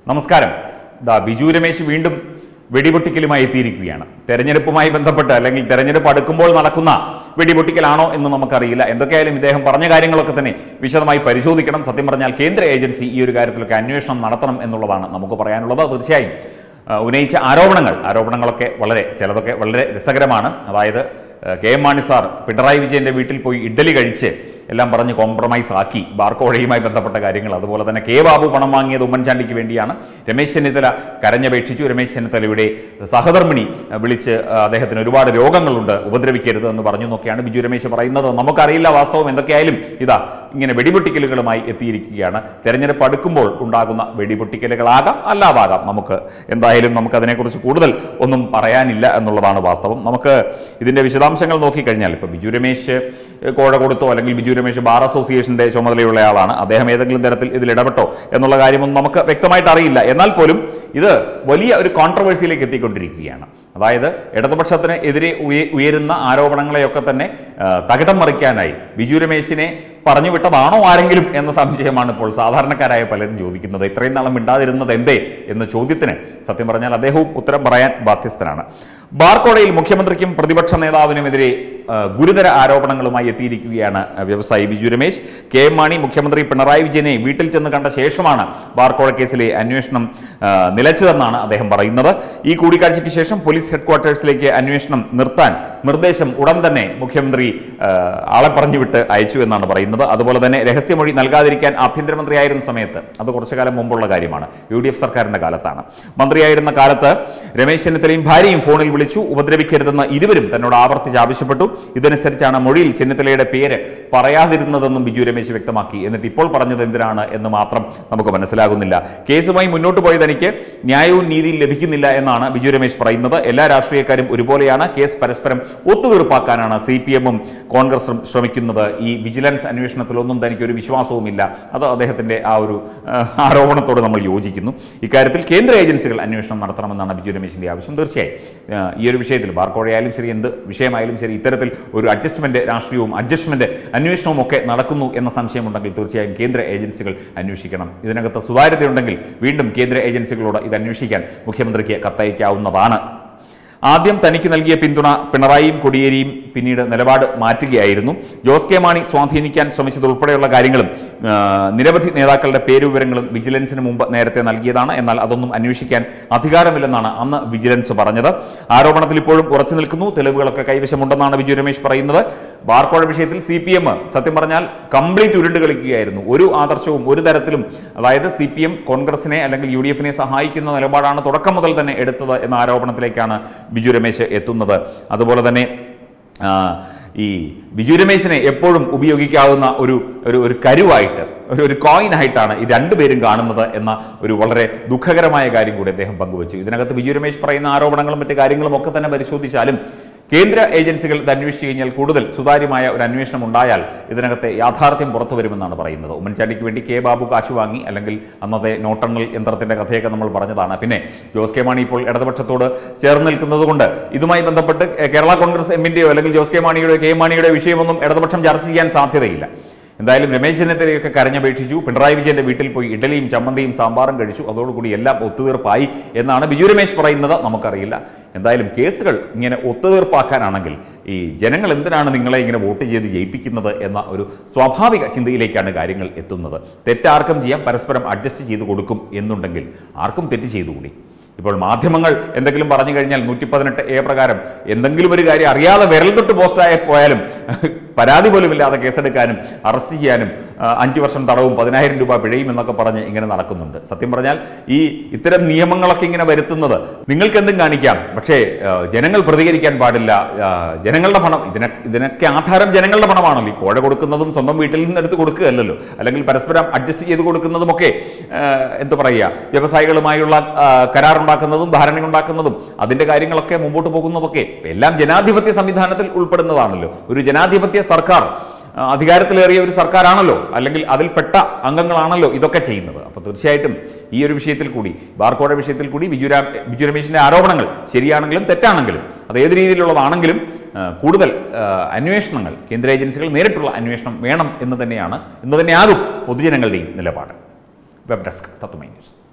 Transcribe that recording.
നമസ്കാരം ദാ ബിജു രമേശ് വീണ്ടും വെടിപൊട്ടിക്കലുമായി എത്തിയിരിക്കുകയാണ് തെരഞ്ഞെടുപ്പുമായി ബന്ധപ്പെട്ട് അല്ലെങ്കിൽ തെരഞ്ഞെടുപ്പ് അടുക്കുമ്പോൾ നടക്കുന്ന വെടിപൊട്ടിക്കലാണോ എന്ന് നമുക്കറിയില്ല എന്തൊക്കെയായാലും ഇദ്ദേഹം പറഞ്ഞ കാര്യങ്ങളൊക്കെ തന്നെ വിശദമായി പരിശോധിക്കണം സത്യം പറഞ്ഞാൽ കേന്ദ്ര ഏജൻസി ഈ ഒരു കാര്യത്തിലൊക്കെ അന്വേഷണം നടത്തണം എന്നുള്ളതാണ് നമുക്ക് പറയാനുള്ളത് തീർച്ചയായും ആ, ഉന്നയിച്ച ആരോപണങ്ങൾ ആരോപണങ്ങളൊക്കെ വളരെ ചിലതൊക്കെ വളരെ രസകരമാണ് അതായത് ആ, കെ എം മാണി സാർ പിണറായി വിജയന്റെ വീട്ടിൽ പോയി ഇഡ്ഡലി കഴിച്ച് എല്ലാം പറഞ്ഞ് കോംപ്രമൈസ് ആക്കി ബാർക്കോഴയുമായി ബന്ധപ്പെട്ട കാര്യങ്ങൾ അതുപോലെ തന്നെ കെ ബാബു പണം വാങ്ങിയത് ഉമ്മൻചാണ്ടിക്ക് വേണ്ടിയാണ് രമേശ് ചെന്നിത്തല കരഞ്ഞപേക്ഷിച്ചു രമേശ് ചെന്നിത്തലയുടെ സഹധർമ്മിണി ആ, വിളിച്ച് ആ, അദ്ദേഹത്തിന് ഒരുപാട് രോഗങ്ങളുണ്ട് ഉപദ്രവിക്കരുത് എന്ന് പറഞ്ഞു എന്നൊക്കെയാണ് ബിജു രമേശ് പറയുന്നത് നമുക്കറിയില്ല വാസ്തവം എന്തൊക്കെയായാലും ഇതാ ഇങ്ങനെ വെടിപൊട്ടിക്കലുകളുമായി എത്തിയിരിക്കുകയാണ് തെരഞ്ഞെടുപ്പ് അടുക്കുമ്പോൾ ഉണ്ടാകുന്ന വെടിപൊട്ടിക്കലുകളാകാം അല്ലാതാകാം നമുക്ക് എന്തായാലും നമുക്ക് അതിനെക്കുറിച്ച് കൂടുതൽ ഒന്നും പറയാനില്ല എന്നുള്ളതാണ് വാസ്തവം നമുക്ക് ഇതിന്റെ വിശദാംശങ്ങൾ നോക്കിക്കഴിഞ്ഞാൽ ഇപ്പോൾ ബിജു രമേശ് ഏഹ്, കോഴ കൊടുത്തോ അല്ലെങ്കിൽ ബിജു രമേശ് ബാർ അസോസിയേഷന്റെ ചുമതലയുള്ള ആളാണ് അദ്ദേഹം ഏതെങ്കിലും തരത്തിൽ ഇതിൽ ഇടപെട്ടോ എന്നുള്ള കാര്യമൊന്നും നമുക്ക് വ്യക്തമായിട്ട് അറിയില്ല എന്നാൽ പോലും ഇത് വലിയ ഒരു കോൺട്രവേഴ്സിയിലേക്ക് എത്തിക്കൊണ്ടിരിക്കുകയാണ് അതായത് ഇടതുപക്ഷത്തിന് എതിരെ ഉയ- ഉയരുന്ന ആരോപണങ്ങളെയൊക്കെ തന്നെ ആ, തകിടം മറിക്കാനായി ബിജു രമേശിനെ പറഞ്ഞു വിട്ടതാണോ ആരെങ്കിലും എന്ന സംശയമാണ് ഇപ്പോൾ സാധാരണക്കാരായ പലരും ചോദിക്കുന്നത് ഇത്രയും നാളും മിണ്ടാതിരുന്നത് എന്തേ എന്ന ചോദ്യത്തിന് സത്യം പറഞ്ഞാൽ അദ്ദേഹവും ഉത്തരം പറയാൻ ബാധ്യസ്ഥനാണ് ബാർക്കോടയിൽ മുഖ്യമന്ത്രിക്കും പ്രതിപക്ഷ നേതാവിനുമെതിരെ ആ, ഗുരുതര ആരോപണങ്ങളുമായി എത്തിയിരിക്കുകയാണ് ആ, വ്യവസായി ബിജു രമേശ് കെ എം മാണി മുഖ്യമന്ത്രി പിണറായി വിജയനെ വീട്ടിൽ ചെന്ന് കണ്ട ശേഷമാണ് ബാർക്കോഴ കേസിലെ അന്വേഷണം ആ, നിലച്ചതെന്നാണ് അദ്ദേഹം പറയുന്നത് ഈ കൂടിക്കാഴ്ചയ്ക്ക് ശേഷം പോലീസ് ഹെഡ്ക്വാർട്ടേഴ്സിലേക്ക് അന്വേഷണം നിർത്താൻ നിർദ്ദേശം ഉടൻ തന്നെ മുഖ്യമന്ത്രി ആ, ആളെ പറഞ്ഞുവിട്ട് അയച്ചു എന്നാണ് പറയുന്നത് അതുപോലെ തന്നെ രഹസ്യമൊഴി നൽകാതിരിക്കാൻ ആഭ്യന്തരമന്ത്രിയായിരുന്ന സമയത്ത് അത് കുറച്ചു കാലം മുമ്പുള്ള കാര്യമാണ് യു ഡി എഫ് സർക്കാരിന്റെ കാലത്താണ് മന്ത്രിയായിരുന്ന കാലത്ത് രമേശ് ചെന്നിത്തലയും ഭാര്യയും ഫോണിൽ വിളിച്ചു ഉപദ്രവിക്കരുതെന്ന് ഇരുവരും തന്നോട് ആവർത്തിച്ച് ആവശ്യപ്പെട്ടു ഇതനുസരിച്ചാണ് മൊഴിയിൽ ചെന്നിത്തലയുടെ പേര് പറയാതിരുന്നതെന്നും ബിജു രമേശ് വ്യക്തമാക്കി എന്നിട്ട് ഇപ്പോൾ പറഞ്ഞത് എന്തിനാണ് എന്ന് മാത്രം നമുക്ക് മനസ്സിലാകുന്നില്ല കേസുമായി മുന്നോട്ട് പോയത് എനിക്ക് ന്യായവും നീതിയും ലഭിക്കുന്നില്ല എന്നാണ് ബിജു രമേശ് പറയുന്നത് എല്ലാ രാഷ്ട്രീയക്കാരും ഒരുപോലെയാണ് കേസ് പരസ്പരം ഒത്തുതീർപ്പാക്കാനാണ് സി പി എമ്മും കോൺഗ്രസും ശ്രമിക്കുന്നത് ഈ വിജിലൻസ് അന്വേഷണത്തിലൊന്നും തനിക്ക് ഒരു വിശ്വാസവുമില്ല അത് അദ്ദേഹത്തിന്റെ ആ ഒരു ആ, ആരോപണത്തോട് നമ്മൾ യോജിക്കുന്നു ഇക്കാര്യത്തിൽ കേന്ദ്ര ഏജൻസികൾ അന്വേഷണം നടത്തണമെന്നാണ് ബിജു രമേശിന്റെ ആവശ്യം തീർച്ചയായും ആ, ഈ ഒരു വിഷയത്തിൽ ബാർക്കോഴയായാലും ശരി എന്ത് വിഷയമായാലും ശരി ഇത്തരത്തിൽ ഒരു അഡ്ജസ്റ്റ്മെന്റ് രാഷ്ട്രീയവും അഡ്ജസ്റ്റ്മെന്റ് അന്വേഷണവും ഒക്കെ നടക്കുന്നു എന്ന സംശയമുണ്ടെങ്കിൽ തീർച്ചയായും കേന്ദ്ര ഏജൻസികൾ അന്വേഷിക്കണം ഇതിനകത്ത് സുതാര്യതയുണ്ടെങ്കിൽ വീണ്ടും കേന്ദ്ര ഏജൻസികളോട് ഇത് അന്വേഷിക്കാൻ മുഖ്യമന്ത്രിക്ക് കത്തയക്കാവുന്നതാണ് ആദ്യം തനിക്ക് നൽകിയ പിന്തുണ പിണറായിയും കൊടിയേരിയും പിന്നീട് നിലപാട് മാറ്റുകയായിരുന്നു ജോസ് കെ മാണി സ്വാധീനിക്കാൻ ശ്രമിച്ചതുൾപ്പെടെയുള്ള കാര്യങ്ങളും ആ, നിരവധി നേതാക്കളുടെ പേരുവിവരങ്ങളും വിജിലൻസിന് മുമ്പ് നേരത്തെ നൽകിയതാണ് എന്നാൽ അതൊന്നും അന്വേഷിക്കാൻ അധികാരമില്ലെന്നാണ് അന്ന് വിജിലൻസ് പറഞ്ഞത് ആരോപണത്തിൽ ഇപ്പോഴും ഉറച്ചു നിൽക്കുന്നു തെളിവുകളൊക്കെ കൈവശമുണ്ടെന്നാണ് ബിജു രമേശ് പറയുന്നത് ബാർക്കോഴ വിഷയത്തിൽ സി പി എം സത്യം പറഞ്ഞാൽ കംപ്ലീറ്റ് ഉരുണ്ട് കളിക്കുകയായിരുന്നു ഒരു ആദർശവും ഒരു തരത്തിലും അതായത് സി പി എം കോൺഗ്രസിനെ അല്ലെങ്കിൽ യു ഡി എഫിനെ സഹായിക്കുന്ന നിലപാടാണ് തുടക്കം മുതൽ തന്നെ എടുത്തത് എന്ന ആരോപണത്തിലേക്കാണ് ബിജു രമേശ് എത്തുന്നത് അതുപോലെ തന്നെ ആ, ഈ ബിജു രമേശിനെ എപ്പോഴും ഉപയോഗിക്കാവുന്ന ഒരു ഒരു ഒരു കരുവായിട്ട് ഒരു ഒരു കോയിനായിട്ടാണ് ഈ രണ്ടുപേരും കാണുന്നത് എന്ന ഒരു വളരെ ദുഃഖകരമായ കാര്യം കൂടി അദ്ദേഹം പങ്കുവച്ചു ഇതിനകത്ത് ബിജു രമേശ് പറയുന്ന ആരോപണങ്ങളും മറ്റു കാര്യങ്ങളും ഒക്കെ തന്നെ പരിശോധിച്ചാലും കേന്ദ്ര ഏജൻസികൾ ഇത് അന്വേഷിച്ചു കഴിഞ്ഞാൽ കൂടുതൽ സുതാര്യമായ ഒരു അന്വേഷണം ഉണ്ടായാൽ ഇതിനകത്തെ യാഥാർത്ഥ്യം പുറത്തു വരുമെന്നാണ് പറയുന്നത് ഉമ്മൻചാണ്ടിക്ക് വേണ്ടി കെ ബാബു കാശ് വാങ്ങി അല്ലെങ്കിൽ അന്നത്തെ നോട്ടെണ്ണൽ യന്ത്രത്തിന്റെ കഥയൊക്കെ നമ്മൾ പറഞ്ഞതാണ് പിന്നെ ജോസ് കെ മാണി ഇപ്പോൾ ഇടതുപക്ഷത്തോട് ചേർന്ന് നിൽക്കുന്നത് കൊണ്ട് ഇതുമായി ബന്ധപ്പെട്ട് കേരള കോൺഗ്രസ് എമ്മിന്റെയോ അല്ലെങ്കിൽ ജോസ് കെ മാണിയുടെ കെ മാണിയുടെ വിഷയമൊന്നും ഇടതുപക്ഷം ചർച്ച ചെയ്യാൻ സാധ്യതയില്ല എന്തായാലും രമേശ് ചെന്നിത്തലയൊക്കെ കരഞ്ഞപേക്ഷിച്ചു പിണറായി വിജയന്റെ വീട്ടിൽ പോയി ഇഡലിയും ചമ്മന്തിയും സാമ്പാറും കഴിച്ചു അതോടുകൂടി എല്ലാം ഒത്തുതീർപ്പായി എന്നാണ് ബിജു രമേശ് പറയുന്നത് നമുക്കറിയില്ല എന്തായാലും കേസുകൾ ഇങ്ങനെ ഒത്തുതീർപ്പാക്കാനാണെങ്കിൽ ഈ ജനങ്ങൾ എന്തിനാണ് നിങ്ങളെ ഇങ്ങനെ വോട്ട് ചെയ്ത് ജയിപ്പിക്കുന്നത് എന്ന ഒരു സ്വാഭാവിക ചിന്തയിലേക്കാണ് കാര്യങ്ങൾ എത്തുന്നത് തെറ്റാർക്കും ചെയ്യാം പരസ്പരം അഡ്ജസ്റ്റ് ചെയ്ത് കൊടുക്കും എന്നുണ്ടെങ്കിൽ ആർക്കും തെറ്റ് ചെയ്തുകൂടി ഇപ്പോൾ മാധ്യമങ്ങൾ എന്തെങ്കിലും പറഞ്ഞു കഴിഞ്ഞാൽ നൂറ്റി പതിനെട്ട് എ പ്രകാരം എന്തെങ്കിലും ഒരു കാര്യം അറിയാതെ വിരൽ തൊട്ട് പോസ്റ്റായി പോയാലും പരാതി പോലും ഇല്ലാതെ കേസെടുക്കാനും അറസ്റ്റ് ചെയ്യാനും ആ, അഞ്ച് വർഷം തടവും പതിനായിരം രൂപ പിഴയും എന്നൊക്കെ പറഞ്ഞ് ഇങ്ങനെ നടക്കുന്നുണ്ട് സത്യം പറഞ്ഞാൽ ഈ ഇത്തരം നിയമങ്ങളൊക്കെ ഇങ്ങനെ വരുത്തുന്നത് നിങ്ങൾക്ക് എന്തും കാണിക്കാം പക്ഷേ ആ, ജനങ്ങൾ പ്രതികരിക്കാൻ പാടില്ല ആ, ജനങ്ങളുടെ പണം ഇതിനെ ഇതിനൊക്കെ ആധാരം ജനങ്ങളുടെ പണമാണല്ലോ ഈ കോഴ കൊടുക്കുന്നതും സ്വന്തം വീട്ടിൽ നിന്ന് എടുത്ത് കൊടുക്കുകയല്ലല്ലോ അല്ലെങ്കിൽ പരസ്പരം അഡ്ജസ്റ്റ് ചെയ്ത് കൊടുക്കുന്നതുമൊക്കെ ആ, എന്താ പറയുക വ്യവസായികളുമായുള്ള ആ, കരാറുണ്ടാക്കുന്നതും ധാരണയുണ്ടാക്കുന്നതും അതിന്റെ കാര്യങ്ങളൊക്കെ മുമ്പോട്ട് പോകുന്നതൊക്കെ എല്ലാം ജനാധിപത്യ സംവിധാനത്തിൽ ഉൾപ്പെടുന്നതാണല്ലോ ഒരു ജനാധിപത്യ സർക്കാർ ആ, അധികാരത്തിലേറിയ ഒരു സർക്കാരാണല്ലോ അല്ലെങ്കിൽ അതിൽപ്പെട്ട അംഗങ്ങളാണല്ലോ ഇതൊക്കെ ചെയ്യുന്നത് അപ്പോൾ തീർച്ചയായിട്ടും ഈ ഒരു വിഷയത്തിൽ കൂടി ബാർക്കോഴ വിഷയത്തിൽ കൂടി ബിജു രാം ബിജു രമേശിന്റെ ആരോപണങ്ങൾ ശരിയാണെങ്കിലും തെറ്റാണെങ്കിലും അത് ഏത് രീതിയിലുള്ളതാണെങ്കിലും ആ, കൂടുതൽ ആ, അന്വേഷണങ്ങൾ കേന്ദ്ര ഏജൻസികൾ നേരിട്ടുള്ള അന്വേഷണം വേണം എന്ന് തന്നെയാണ് എന്ന് തന്നെയാകും പൊതുജനങ്ങളുടെയും നിലപാട് വെബ് ഡെസ്ക് തത്വമൈ ന്യൂസ്